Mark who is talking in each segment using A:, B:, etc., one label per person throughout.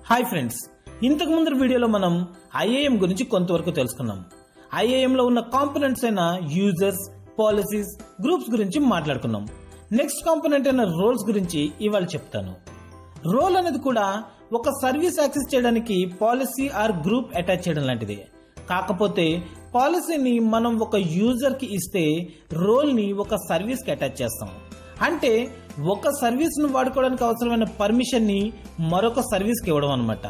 A: Hi friends ఇంతకు ముందు వీడియోలో మనం ఐఏఎం గురించి కొంతవరకు తెలుసుకున్నాం IAM లో ఉన్న కాంపోనెంట్స్ అయిన యూజర్స్ పాలసీస్ గ్రూప్స్ గురించి మాట్లాడుకున్నాం నెక్స్ట్ కాంపోనెంట్ అయిన రోల్స్ గురించి ఇవాళ చెప్తాను రోల్ అనేది కూడా ఒక సర్వీస్ యాక్సెస్ చేయడానికి పాలసీ ఆర్ గ్రూప్ అటాచ్ చేయడం లాంటిదే కాకపోతే పాలసీని మనం ఒక యూజర్ కి ఇస్తే రోల్ ని ఒక సర్వీస్ కి అటాచ్ చేస్తాం అంటే ఒక సర్వీస్ ను వాడుకోవడానికి అవసరమైన పర్మిషన్ ని మరొక సర్వీస్ కి ఇవ్వడం అనమాట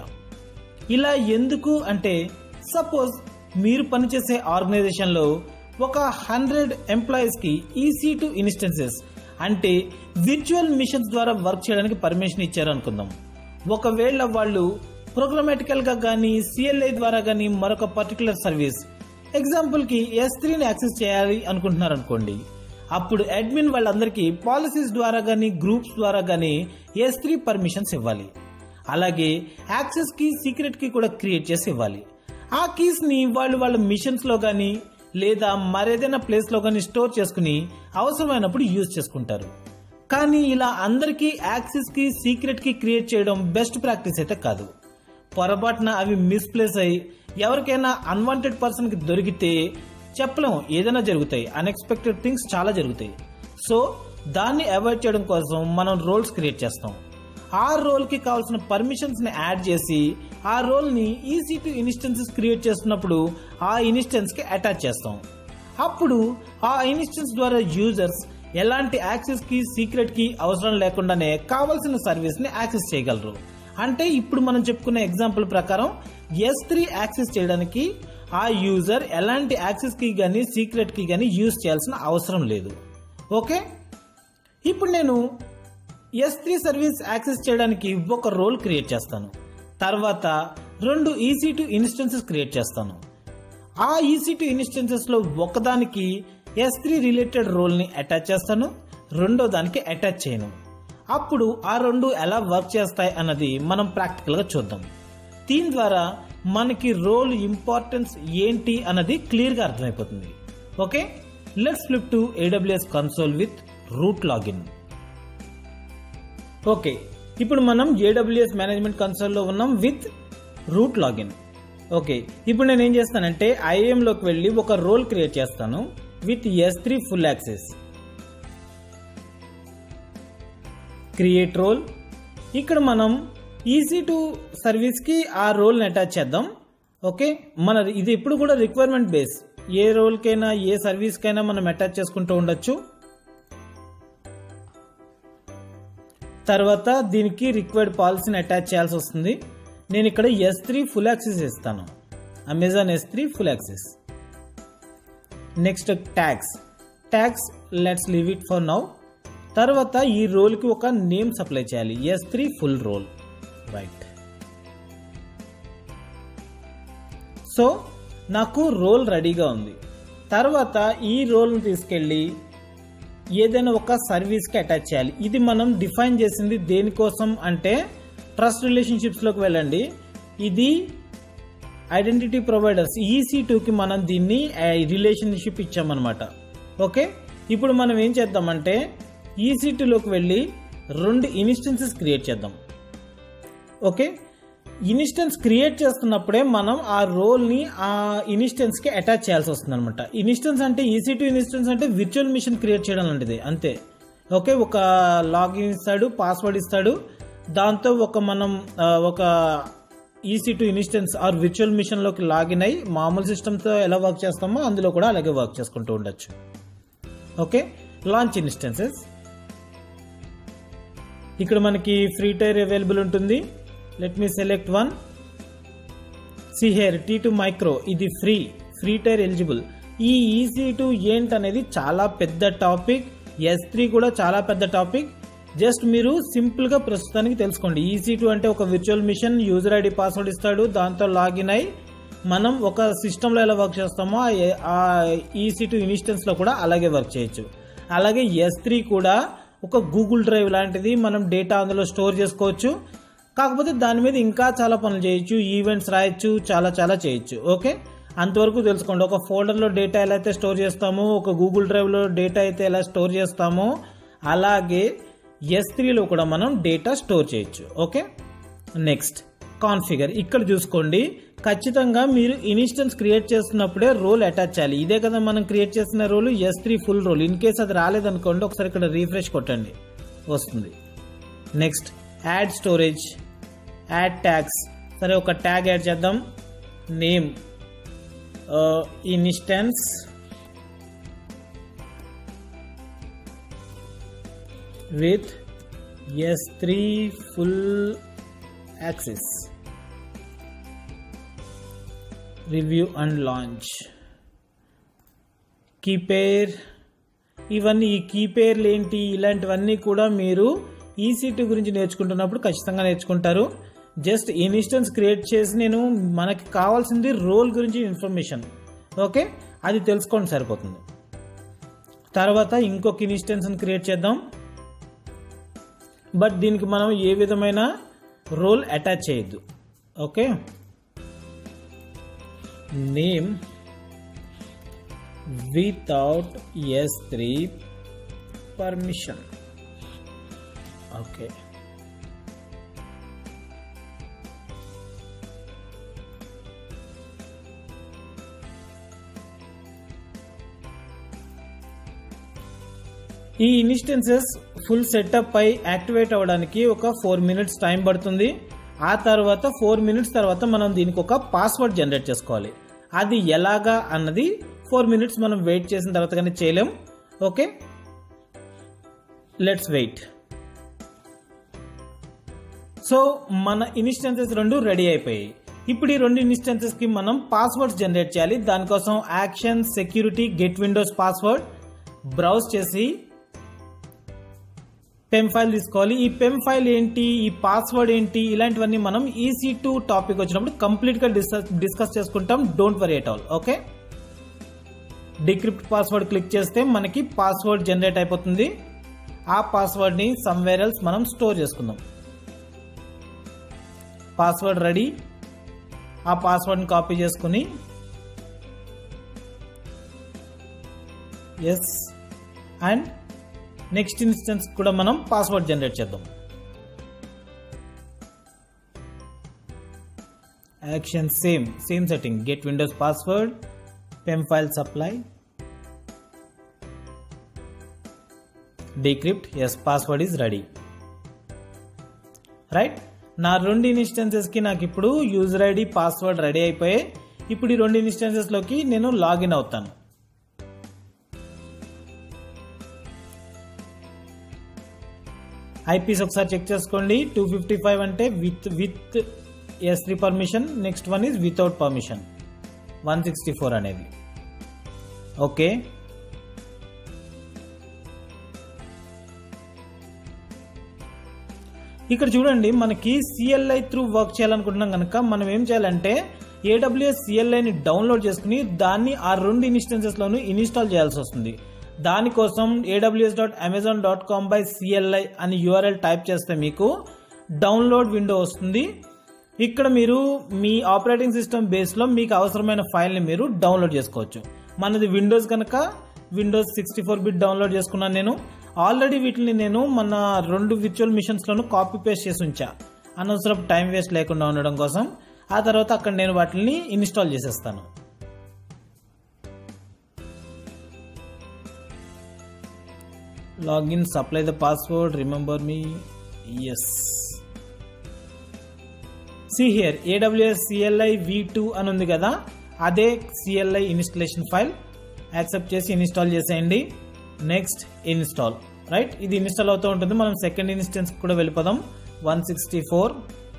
A: ఇలా ఎందుకు అంటే సపోజ్ మీరు పనిచేసే ఆర్గనైజేషన్ లో ఒక హండ్రెడ్ ఎంప్లాయీస్ కి ఈసీ టు ఇన్స్టెన్సెస్ అంటే విర్చువల్ మిషన్స్ ద్వారా వర్క్ చేయడానికి పర్మిషన్ ఇచ్చారు అనుకుందాం ఒకవేళ వాళ్ళు ప్రోగ్రామాటికల్ గా కానీ సిఎల్ఐ ద్వారా కానీ మరొక పర్టికులర్ సర్వీస్ ఎగ్జాంపుల్ కి ఎస్ త్రీని యాక్సెస్ చేయాలి అనుకుంటున్నారు అనుకోండి అప్పుడు అడ్మిన్ వాళ్ళందరికీ పాలసీస్ ద్వారా కానీ గ్రూప్స్ ద్వారా కానీ ఎస్ త్రీ పర్మిషన్స్ ఇవ్వాలి అలాగే యాక్సెస్ కీ సీక్రెట్ కీ కూడా క్రియేట్ చేసి ఇవ్వాలి ఆ కీస్ ని వాళ్ళు వాళ్ళ మిషన్స్ లో గానీ లేదా మరేదైనా ప్లేస్ లో గానీ స్టోర్ చేసుకుని అవసరమైనప్పుడు యూజ్ చేసుకుంటారు కానీ ఇలా అందరికీ యాక్సెస్ కి సీక్రెట్ కి క్రియేట్ చేయడం బెస్ట్ ప్రాక్టీస్ అయితే కాదు పొరపాటున అవి మిస్ప్లేస్ అయి ఎవరికైనా అన్వాంటెడ్ పర్సన్ కి దొరికితే చెప్పలేం ఏదైనా జరుగుతాయి అన్ఎక్స్పెక్టెడ్ థింగ్స్ చాలా జరుగుతాయి సో దాన్ని అవాయిడ్ చేయడం కోసం మనం రోల్స్ క్రియేట్ చేస్తాం ఆ రోల్ కి కావాల్సిన పర్మిషన్స్ ని యాడ్ చేసి ఆ రోల్ ని ఈసీ టు ఇన్స్టెన్సెస్ క్రియేట్ చేస్తున్నప్పుడు ఆ ఇన్స్టెన్స్ కి అటాచ్ చేస్తాం అప్పుడు ఆ ఇన్స్టెన్స్ ద్వారా యూజర్స్ ఎలాంటి యాక్సెస్ కి సీక్రెట్ కి అవసరం లేకుండానే కావాల్సిన సర్వీస్ ని యాక్సెస్ చేయగలరు అంటే ఇప్పుడు మనం చెప్పుకున్న ఎగ్జాంపుల్ ప్రకారం ఎస్ త్రీ యాక్సెస్ చేయడానికి ఆ యూజర్ ఎలాంటి యాక్సెస్ కి గానీ సీక్రెట్ కి గానీ యూజ్ చేయాల్సిన అవసరం లేదు ఓకే ఇప్పుడు నేను ఎస్ త్రీ సర్వీస్ యాక్సెస్ చేయడానికి ఒక రోల్ క్రియేట్ చేస్తాను తర్వాత రెండు ఈసీ టు ఇన్స్టెన్సెస్ క్రియేట్ చేస్తాను ఆ ఈసీ టు ఇన్స్టెన్సెస్ లో ఒకదానికి ఎస్ త్రీ రిలేటెడ్ రోల్ ని అటాచ్ చేస్తాను రెండో దానికి అటాచ్ చేయను అప్పుడు ఆ రెండు ఎలా వర్క్ చేస్తాయి అన్నది మనం ప్రాక్టికల్ గా చూద్దాం దీని ద్వారా మనకి రోల్ ఇంపార్టెన్స్ ఏంటి అన్నది క్లియర్ గా అర్థమైపోతుంది okay let's flip to AWS console with root login okay ఇప్పుడు మనం ఏడబ్ల్యూఎస్ మేనేజ్మెంట్ కన్సోల్లో ఉన్నాం విత్ రూట్ లాగిన్ ఓకే ఇప్పుడు నేను ఏం చేస్తానంటే IAM లోకి వెళ్ళి ఒక రోల్ క్రియేట్ చేస్తాను with S three full access create role ఇక్కడ మనం ఈసీ టు సర్వీస్కి ఆ రోల్ని అటాచ్ చేద్దాం ఓకే మన ఇది ఇప్పుడు కూడా రిక్వైర్మెంట్ బేస్ ఏ రోల్కైనా ఏ సర్వీస్కైనా మనం అటాచ్ చేసుకుంటూ ఉండొచ్చు తర్వాత దీనికి రిక్వైర్డ్ పాలసీని అటాచ్ చేయాల్సి వస్తుంది నేను ఇక్కడ ఎస్ త్రీ ఫుల్ యాక్సెస్ ఇస్తాను Amazon S three full access next tags tags let's leave it for now తర్వాత ఈ రోల్కి ఒక నేమ్ సప్లై చేయాలి S three full role right so నాకు రోల్ రెడీగా ఉంది తర్వాత ఈ రోల్ని తీసుకెళ్ళి ఏదైనా ఒక సర్వీస్కి అటాచ్ చేయాలి ఇది మనం డిఫైన్ చేసింది దేనికోసం అంటే ట్రస్ట్ రిలేషన్షిప్స్లోకి వెళ్ళండి ఇది ఐడెంటిటీ ప్రొవైడర్స్ ఈసీ టూకి మనం దీన్ని రిలేషన్షిప్ ఇచ్చామన్నమాట ఓకే ఇప్పుడు మనం ఏం చేద్దామంటే ఈసీ టూలోకి వెళ్ళి రెండు ఇన్స్టెన్సెస్ క్రియేట్ చేద్దాం ఓకే ఇన్స్టెన్స్ క్రియేట్ చేస్తున్నప్పుడే మనం ఆ రోల్ ని ఆ ఇన్స్టెన్స్ కి అటాచ్ చేయాల్సి వస్తుంది అనమాట ఇన్స్టెన్స్ అంటే ఈసీ టు ఇన్స్టెన్స్ అంటే విర్చువల్ మిషన్ క్రియేట్ చేయడం లాంటిది అంతే ఓకే ఒక లాగిన్ ఇస్తాడు పాస్వర్డ్ ఇస్తాడు దాంతో ఒక మనం ఆ, ఒక EC two instance or virtual machine లోకి లాగిన్ అయ్యి మామూలు సిస్టమ్తో ఎలా వర్క్ చేస్తామో అందులో కూడా అలాగే వర్క్ చేసుకుంటూ ఉండొచ్చు ఓకే లాంచ్ ఇన్స్టెన్సెస్ ఇక్కడ మనకి ఫ్రీ టైర్ అవైలబుల్ ఉంటుంది let me select one see here T two micro ఇది ఫ్రీ ఫ్రీ టైర్ ఎలిజిబుల్ ఈ ఈసీ టు ఏంటనేది చాలా పెద్ద టాపిక్ ఎస్ త్రీ కూడా చాలా పెద్ద టాపిక్ జస్ట్ మీరు సింపుల్ గా ప్రస్తుతానికి తెలుసుకోండి ఈసీ టూ అంటే ఒక virtual machine user ID password ఇస్తాడు దాంతో లాగిన్ అయి మనం ఒక సిస్టమ్ లో ఎలా వర్క్ చేస్తామో ఆ ఈసీ టూ ఇన్స్టెన్స్ లో కూడా అలాగే వర్క్ చేయొచ్చు అలాగే ఎస్ త్రీ కూడా ఒక గూగుల్ డ్రైవ్ లాంటిది మనం డేటా అందులో స్టోర్ చేసుకోవచ్చు కాకపోతే దాని మీద ఇంకా చాలా పనులు చేయొచ్చు ఈవెంట్స్ రాయొచ్చు చాలా చాలా చేయొచ్చు ఓకే అంతవరకు తెలుసుకోండి ఒక ఫోల్డర్లో డేటా ఎలా అయితే స్టోర్ చేస్తామో ఒక గూగుల్ డ్రైవ్లో డేటా అయితే ఎలా స్టోర్ చేస్తామో అలాగే ఎస్ త్రీలో కూడా మనం డేటా స్టోర్ చేయొచ్చు ఓకే నెక్స్ట్ కాన్ఫిగర్ ఇక్కడ చూసుకోండి ఖచ్చితంగా మీరు ఇన్స్టెన్స్ క్రియేట్ చేస్తున్నప్పుడే రోల్ అటాచ్ చేయాలి ఇదే కదా మనం క్రియేట్ చేసిన role S three full role in case అది రాలేదనుకోండి ఒకసారి ఇక్కడ రీఫ్రెష్ కొట్టండి వస్తుంది next add storage add tags సరే ఒక ట్యాగ్ యాడ్ చేద్దాం name instance with S three full access review and launch key pair ఇవన్నీ ఈ కీపేర్లు ఏంటి ఇలాంటివన్నీ కూడా మీరు ఈసీటీ గురించి నేర్చుకుంటున్నప్పుడు ఖచ్చితంగా నేర్చుకుంటారు జస్ట్ ఇన్స్టెన్స్ క్రియేట్ చేసి నేను మనకి కావాల్సింది రోల్ గురించి ఇన్ఫర్మేషన్ ఓకే అది తెలుసుకోండి సరిపోతుంది తర్వాత ఇంకొక ఇన్స్టెన్స్ని క్రియేట్ చేద్దాం బట్ దీనికి మనం ఏ విధమైన రోల్ అటాచ్ చేయొద్దు okay name without S3 permission. Okay. ఈ ఇన్స్టెన్సెస్ ఫుల్ సెటప్ పై యాక్టివేట్ అవ్వడానికి ఒక ఫోర్ మినిట్స్ టైం పడుతుంది ఆ తర్వాత ఫోర్ మినిట్స్ తర్వాత మనం దీనికి ఒక పాస్వర్డ్ జనరేట్ చేసుకోవాలి అది ఎలాగా అన్నది ఫోర్ మినిట్స్ మనం వెయిట్ చేసిన తర్వాత కానీ చేయలేం ఓకే లెట్స్ వెయిట్ సో మన ఇన్స్టెన్సెస్ రెండు రెడీ అయిపోయాయి ఇప్పుడు ఈ రెండు ఇన్స్టెన్సెస్ కి మనం పాస్వర్డ్స్ జనరేట్ చేయాలి దానికోసం action security get Windows password browse చేసి పెమ్ ఫైల్ తీసుకోవాలి ఈ పెమ్ ఫైల్ ఏంటి ఈ పాస్వర్డ్ ఏంటి ఇలాంటివన్నీ మనం ఈసీ టూ టాపిక్ వచ్చినప్పుడు కంప్లీట్ గా డిస్కస్ చేసుకుంటాం don't worry at all okay decrypt password click చేస్తే మనకి పాస్వర్డ్ జనరేట్ అయిపోతుంది ఆ పాస్వర్డ్ ని సమ్వేర్ ఎల్స్ మనం స్టోర్ చేసుకుందాం పాస్వర్డ్ రెడీ ఆ పాస్వర్డ్ని కాపీ చేసుకుని ఎస్ అండ్ నెక్స్ట్ ఇన్స్టెన్స్ కూడా మనం పాస్వర్డ్ జనరేట్ చేద్దాం action same same setting get Windows password pem file supply decrypt yes password is ready right నా రెండు ఇన్స్టెన్సెస్కి నాకు ఇప్పుడు యూజర్ ఐడి పాస్వర్డ్ రెడీ అయిపోయాయి ఇప్పుడు ఈ రెండు ఇన్స్టెన్సెస్లోకి నేను లాగిన్ అవుతాను ఐపీస్ ఒకసారి చెక్ చేసుకోండి టూ ఫిఫ్టీ ఫైవ్ అంటే with with S three permission next one is without permission one sixty four అనేది ఓకే ఇక్కడ చూడండి మనకి సిఎల్ఐ త్రూ వర్క్ చేయాలనుకుంటున్నాం కనుక మనం ఏం చేయాలంటే ఏడబ్ల్యూఎస్ సిఎల్ఐని డౌన్లోడ్ చేసుకుని దాన్ని ఆ రెండు ఇన్స్టెన్సెస్లోనూ ఇన్స్టాల్ చేయాల్సి వస్తుంది దానికోసం AWS dot Amazon dot com by CLI అని యూఆర్ఎల్ టైప్ చేస్తే మీకు డౌన్లోడ్ విండో వస్తుంది ఇక్కడ మీరు మీ ఆపరేటింగ్ సిస్టమ్ బేస్లో మీకు అవసరమైన ఫైల్ని మీరు డౌన్లోడ్ చేసుకోవచ్చు మనది విండోస్ కనుక Windows sixty four bit download చేసుకున్నాను నేను ఆల్రెడీ వీటిని నేను మన రెండు విర్చువల్ మిషన్స్లోనూ కాపీ పేస్ట్ చేసి ఉంచా అనవసరం టైం వేస్ట్ లేకుండా ఉండడం కోసం ఆ తర్వాత అక్కడ నేను వాటిని ఇన్స్టాల్ చేసేస్తాను login supply the password remember me yes see here AWS CLI V two అని ఉంది కదా అదే సిఎల్ఐ ఇన్స్టలేషన్ ఫైల్ యాక్సెప్ట్ చేసి ఇన్స్టాల్ చేసేయండి నెక్స్ట్ ఇన్స్టాల్ రైట్ ఇది ఇన్స్టాల్ అవుతూ ఉంటుంది మనం సెకండ్ ఇన్స్టెన్స్ కూడా వెళ్ళిపోదాం వన్ సిక్స్టీ ఫోర్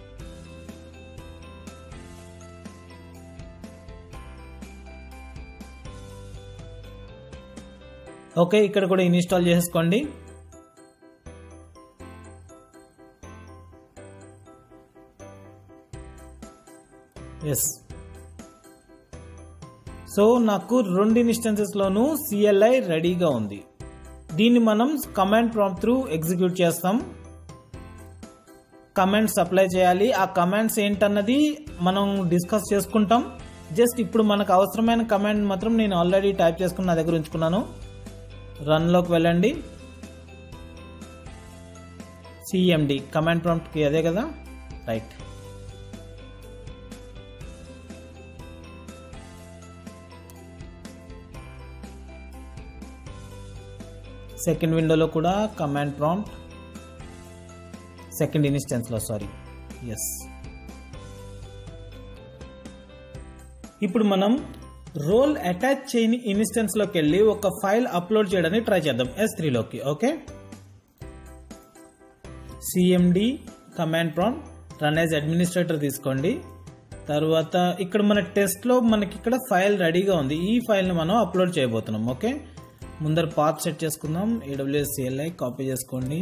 A: ఓకే ఇక్కడ కూడా ఇన్స్టాల్ చేసుకోండి ఎస్ సో నాకు రెండు ఇన్స్టెన్సెస్లోనూ సిఎల్ఐ రెడీగా ఉంది దీన్ని మనం కమాండ్ ప్రాంప్ట్ త్రూ ఎగ్జిక్యూట్ చేస్తాం కమాండ్స్ అప్లై చేయాలి ఆ కమాండ్స్ ఏంటన్నది మనం డిస్కస్ చేసుకుంటాం జస్ట్ ఇప్పుడు మనకు అవసరమైన కమాండ్ మాత్రం నేను ఆల్రెడీ టైప్ చేసుకుని నా దగ్గర ఉంచుకున్నాను రన్లోకి వెళ్ళండి సిఎండి కమాండ్ ప్రాంప్ట్కి అదే కదా రైట్ సెకండ్ విండోలో కూడా కమాండ్ ప్రాంప్ట్ సెకండ్ ఇన్స్టెన్స్లో సారీ ఎస్ ఇప్పుడు మనం రోల్ అటాచ్ చేయని ఇన్స్టెన్స్లోకి వెళ్ళి ఒక ఫైల్ అప్లోడ్ చేయడానికి ట్రై చేద్దాం ఎస్ త్రీలోకి okay CMD command prompt run as administrator తీసుకోండి తర్వాత ఇక్కడ మన టెస్ట్లో మనకి ఇక్కడ ఫైల్ రెడీగా ఉంది ఈ ఫైల్ని మనం అప్లోడ్ చేయబోతున్నాం ఓకే ముందర పాత్ సెట్ చేసుకుందాం ఏడబ్ల్యూఎస్ సిఎల్ఐ కాపీ చేసుకోండి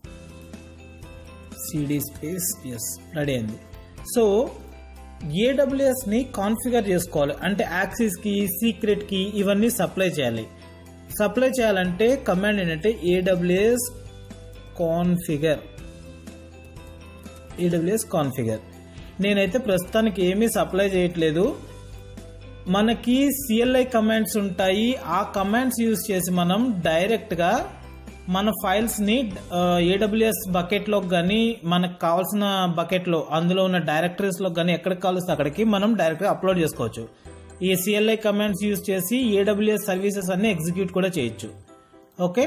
A: సిడి స్పేస్ ఎస్ రెడీ అయింది సో ఏడబ్ల్యూఎస్ని కాన్ఫిగర్ చేసుకోవాలి అంటే యాక్సిస్కి సీక్రెట్కి ఇవన్నీ సప్లై చేయాలి సప్లై చేయాలంటే కమాండ్ ఏంటంటే ఏడబ్ల్యూఎస్ కాన్ఫిగర్ ఏడబ్ల్యూఎస్ కాన్ఫిగర్ నేనైతే ప్రస్తుతానికి ఏమీ సప్లై చేయట్లేదు మనకి సిఎల్ఐ కమాండ్స్ ఉంటాయి ఆ కమాండ్స్ యూజ్ చేసి మనం డైరెక్ట్గా మన ఫైల్స్ని ఏడబ్ల్యూఎస్ బకెట్లో కానీ మనకు కావాల్సిన బకెట్లో అందులో ఉన్న డైరెక్టరీస్లో కానీ ఎక్కడికి కావాల్సిన అక్కడికి మనం డైరెక్ట్గా అప్లోడ్ చేసుకోవచ్చు ఈ సిఎల్ఐ కమాండ్స్ యూజ్ చేసి ఏడబ్ల్యూఎస్ సర్వీసెస్ అన్ని ఎగ్జిక్యూట్ కూడా చేయొచ్చు ఓకే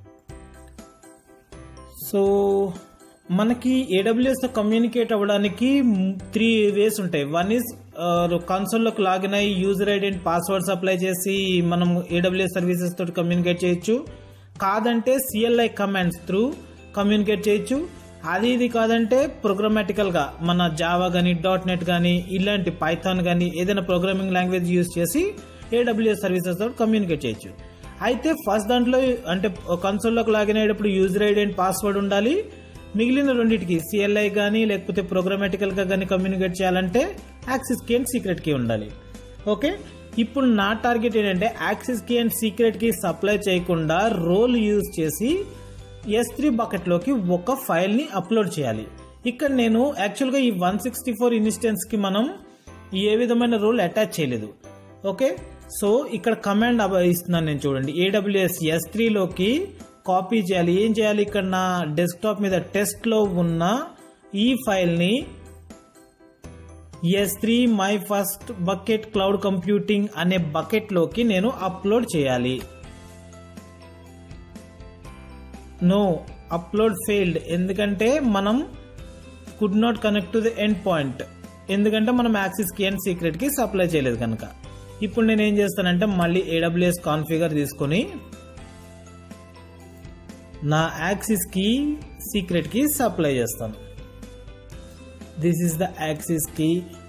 A: సో మనకి ఏడబ్ల్యూఎస్ తో కమ్యూనికేట్ అవ్వడానికి త్రీ వేస్ ఉంటాయి వన్ ఈజ్ కన్సోల్లోకి లాగిన్ అయ్యి user ID and passwords apply చేసి మనం ఏడబ్ల్యూఎస్ సర్వీసెస్ తోటి కమ్యూనికేట్ చేయొచ్చు కాదంటే సిఎల్ఐ కమాండ్స్ త్రూ కమ్యూనికేట్ చేయొచ్చు అది ఇది కాదంటే ప్రోగ్రామాటికల్ గా మన జావా కానీ డాట్ నెట్ కానీ ఇలాంటి పైథాన్ కానీ ఏదైనా ప్రోగ్రామింగ్ లాంగ్వేజ్ యూజ్ చేసి ఏడబ్ల్యూఎస్ సర్వీసెస్ తోటి కమ్యూనికేట్ చేయొచ్చు అయితే ఫస్ట్ దాంట్లో అంటే కన్సోల్లోకి లాగిన్ అయ్యేటప్పుడు యూజర్ ఐడి అండ్ పాస్వర్డ్ ఉండాలి మిగిలిన రెండింటికి సిఎల్ఐ కానీ లేకపోతే ప్రోగ్రామాటికల్ గా కానీ కమ్యూనికేట్ చేయాలంటే access key and secret key ఉండాలి ఓకే ఇప్పుడు నా టార్గెట్ ఏంటంటే access key and secret key supply చేయకుండా రోల్ యూజ్ చేసి ఎస్ త్రీ బకెట్లోకి ఒక ఫైల్ని అప్లోడ్ చేయాలి ఇక్కడ నేను యాక్చువల్గా ఈ వన్ సిక్స్టీ ఫోర్ ఇన్స్టెన్స్కి మనం ఏ విధమైన రోల్ అటాచ్ చేయలేదు ఓకే సో ఇక్కడ కమాండ్ ఇస్తున్నాను నేను చూడండి ఏడబ్ల్యూఎస్ ఎస్ త్రీలోకి కాపీ చేయాలి ఏం చేయాలి ఇక్కడ నా డెస్క్టాప్ మీద టెస్ట్లో ఉన్న ఈ ఫైల్ని S three my first bucket cloud computing అనే బకెట్లోకి నేను అప్లోడ్ చేయాలి నో అప్లోడ్ ఫెయిల్డ్ ఎందుకంటే మనం could not connect to the end point ఎందుకంటే మనం axis key and secret key supply చేయలేదు కనుక ఇప్పుడు నేను ఏం చేస్తానంటే మళ్ళీ ఏడబ్ల్యూఎస్ కాన్ఫిగర్ తీసుకొని నా axis key secret key supply చేస్తాను this is the access key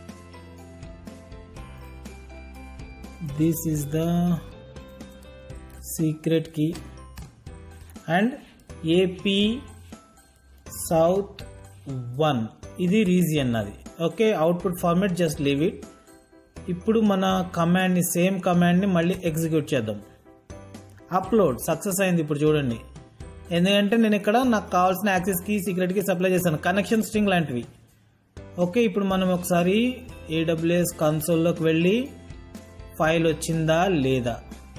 A: this is the secret key and AP south one ఇది రీజియన్ అది okay output format just leave it ఇప్పుడు మన కమాండ్ని సేమ్ కమాండ్ని మళ్ళీ ఎగ్జిక్యూట్ చేద్దాం అప్లోడ్ సక్సెస్ అయింది ఇప్పుడు చూడండి ఎందుకంటే నేను ఇక్కడ నాకు కావాల్సిన యాక్సెస్కి సీక్రెట్కి సప్లై చేశాను కనెక్షన్ స్ట్రింగ్ లాంటివి ఓకే ఇప్పుడు మనం ఒకసారి ఏడబ్ల్యూఎస్ కన్సోల్లోకి వెళ్ళి ఫైల్ వచ్చిందా లేదా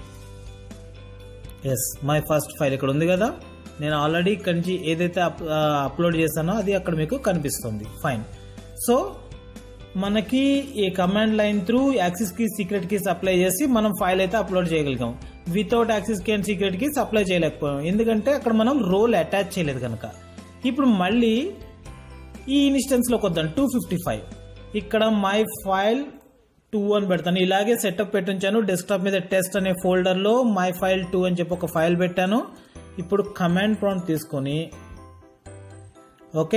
A: ఎస్ మై ఫస్ట్ ఫైల్ ఇక్కడ ఉంది కదా నేను ఆల్రెడీ ఇక్కడి నుంచి ఏదైతే అప్లోడ్ చేశానో అది అక్కడ మీకు కనిపిస్తుంది ఫైన్ సో మనకి ఈ command line through access key secret key supply చేసి మనం ఫైల్ అయితే అప్లోడ్ చేయగలిగాం without access key and secret key supply చేయలేకపోయాం ఎందుకంటే అక్కడ మనం రోల్ అటాచ్ చేయలేదు కనుక ఇప్పుడు మళ్ళీ ఈ ఇన్స్టెన్స్ లోకి వద్దాం టూ ఫిఫ్టీ ఫైవ్ ఇక్కడ మై ఫైల్ టూ అని పెడతాను ఇలాగే సెటప్ పెట్టించాను డెస్క్టాప్ మీద టెస్ట్ అనే ఫోల్డర్లో మై ఫైల్ టూ అని చెప్పి ఒక ఫైల్ పెట్టాను ఇప్పుడు కమాండ్ ప్రాంప్ట్ తీసుకొని okay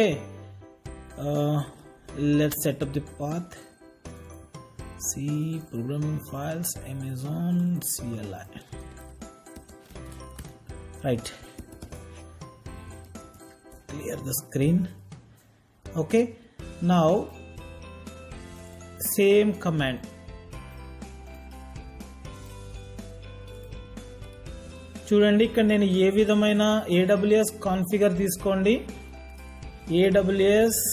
A: let setup the path C programming files Amazon CLI right clear the screen okay now same command చూడండి ఇక్కడ నేను ఏ విధమైన ఏడబ్ల్యూఎస్ కాన్ఫిగర్ తీసుకోండి ఏడబ్ల్యూఎస్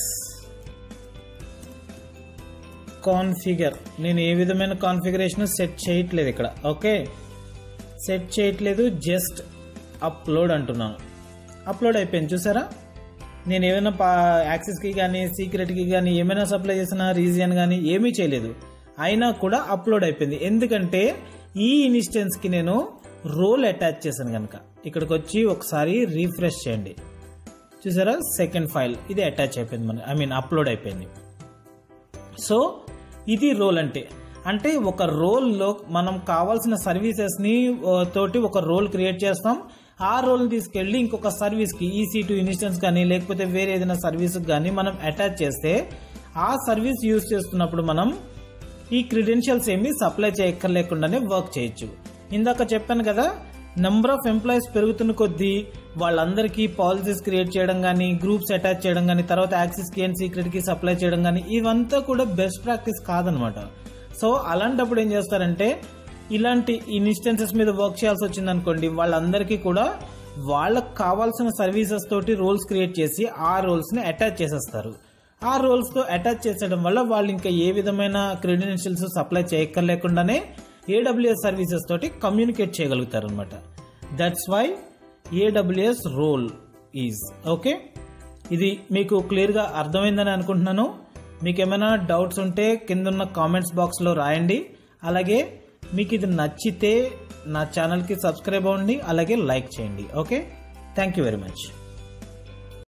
A: కాన్ఫిగర్ నేను ఏ విధమైన కాన్ఫిగరేషన్ సెట్ చేయట్లేదు ఇక్కడ ఓకే సెట్ చేయట్లేదు జస్ట్ అప్లోడ్ అంటున్నాను అప్లోడ్ అయిపోయింది చూసారా నేను ఏమైనా పా యాక్సెస్కి కానీ సీక్రెట్కి కానీ ఏమైనా సప్లై చేసిన రీజియన్ కానీ ఏమీ చేయలేదు అయినా కూడా అప్లోడ్ అయిపోయింది ఎందుకంటే ఈ ఇన్స్టెన్స్కి నేను రోల్ అటాచ్ చేశాను కనుక ఇక్కడికి వచ్చి ఒకసారి రీఫ్రెష్ చేయండి చూసారా సెకండ్ ఫైల్ ఇది అటాచ్ అయిపోయింది మన ఐ మీన్ అప్లోడ్ అయిపోయింది సో ఇది రోల్ అంటే అంటే ఒక రోల్లో మనం కావాల్సిన సర్వీసెస్ని ఆ, తోటి ఒక రోల్ క్రియేట్ చేస్తాం ఆ రోల్ని తీసుకెళ్ళి ఇంకొక సర్వీస్కి ఈసీ టు ఇన్స్టెన్స్ కానీ లేకపోతే వేరే ఏదైనా సర్వీస్ కానీ మనం అటాచ్ చేస్తే ఆ సర్వీస్ యూజ్ చేస్తున్నప్పుడు మనం ఈ క్రిడెన్షియల్స్ ఏమి సప్లై చేయక్కర్లేకుండానే వర్క్ చేయొచ్చు ఇందాక చెప్పాను కదా నెంబర్ ఆఫ్ ఎంప్లాయీస్ పెరుగుతున్న కొద్దీ వాళ్ళందరికీ పాలసీస్ క్రియేట్ చేయడం కానీ గ్రూప్స్ అటాచ్ చేయడం కానీ తర్వాత axis key and secret key supply చేయడం కానీ ఇవంతా కూడా బెస్ట్ ప్రాక్టీస్ కాదనమాట సో అలాంటప్పుడు ఏం చేస్తారంటే ఇలాంటి ఇన్స్టెన్సెస్ మీద వర్క్ చేయాల్సి వచ్చింది అనుకోండి వాళ్ళందరికీ కూడా వాళ్ళకు కావాల్సిన సర్వీసెస్ తోటి రోల్స్ క్రియేట్ చేసి ఆ రోల్స్ ని అటాచ్ చేసేస్తారు ఆ రోల్స్ తో అటాచ్ చేసడం వల్ల వాళ్ళు ఇంకా ఏ విధమైన క్రెడెన్షియల్స్ సప్లై చేయక్కర్లేకుండానే ఏడబ్ల్యూఎస్ సర్వీసెస్ తోటి కమ్యూనికేట్ చేయగలుగుతారు అనమాట that's why AWS role is okay ఇది మీకు క్లియర్గా అర్థమైందని అనుకుంటున్నాను మీకు ఏమైనా డౌట్స్ ఉంటే కింద ఉన్న కామెంట్స్ బాక్స్లో రాయండి అలాగే మీకు ఇది నచ్చితే నా ఛానల్కి సబ్స్క్రైబ్ అవ్వండి అలాగే లైక్ చేయండి okay thank you very much